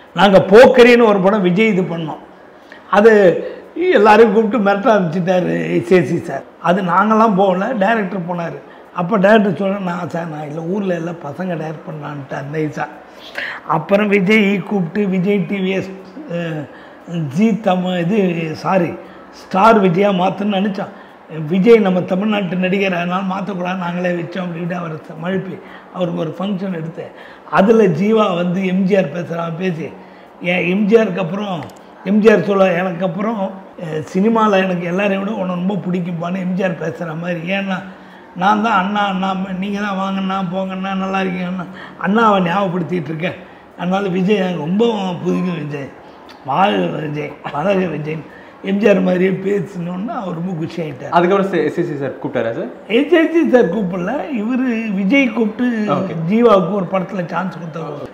நாங்கள் போக்கரின்னு ஒரு படம் விஜய் இது பண்ணோம் அது எல்லாரையும் கூப்பிட்டு மிரட்ட ஆரம்பிச்சிட்டாரு சேசி சார் அது நாங்களாம் போகல டைரக்டர் போனார் அப்போ டைரக்டர் சொல்ல நான் சார் நான் இல்லை ஊரில் எல்லாம் பசங்க டைரக்ட் பண்ணலான்ட்டு அந்த ஐசா அப்புறம் விஜய் கூப்பிட்டு விஜய் டிவிஎஸ் ஜி தம இது சாரி ஸ்டார் விஜயா மாற்றணும்னு நினச்சான் விஜய் நம்ம தமிழ்நாட்டு நடிகர் அதனால் மாற்றக்கூடாது நாங்களே வச்சோம் அப்படின்ட்டு அவர் மழுப்பி அவருக்கு ஒரு ஃபங்க்ஷன் எடுத்தேன் அதில் ஜீவா வந்து எம்ஜிஆர் பேசுகிறான் பேசி என் எம்ஜிஆருக்கு அப்புறம் எம்ஜிஆர் சொல்ல எனக்கு அப்புறம் சினிமாவில் எனக்கு எல்லாரையும் விட உன்னை ரொம்ப பிடிக்கும்பான்னு எம்ஜிஆர் பேசுகிற மாதிரி ஏன்னா நான் தான் அண்ணா அண்ணா நீங்கள் தான் வாங்கண்ணா போங்கண்ணா நல்லா இருக்கீங்கண்ணா அண்ணாவை ஞாபகப்படுத்திட்டு இருக்கேன் அதனால் விஜய் எனக்கு ரொம்ப பிடிக்கும் விஜய் வாழ்க விஜய் வளர்க விஜய் எம்ஜிஆர் மாதிரியே பேசணுன்னு அவர் ரொம்ப குஷி ஆகிட்டார் அதுக்கப்புறம் எஸ்எஸ்சி சார் கூப்பிட்டாரா சார் ஏஜேஜி சார் கூப்பிடல இவர் விஜய் கூப்பிட்டு ஜீவாவுக்கு ஒரு படத்தில் சான்ஸ் கொடுத்தாரு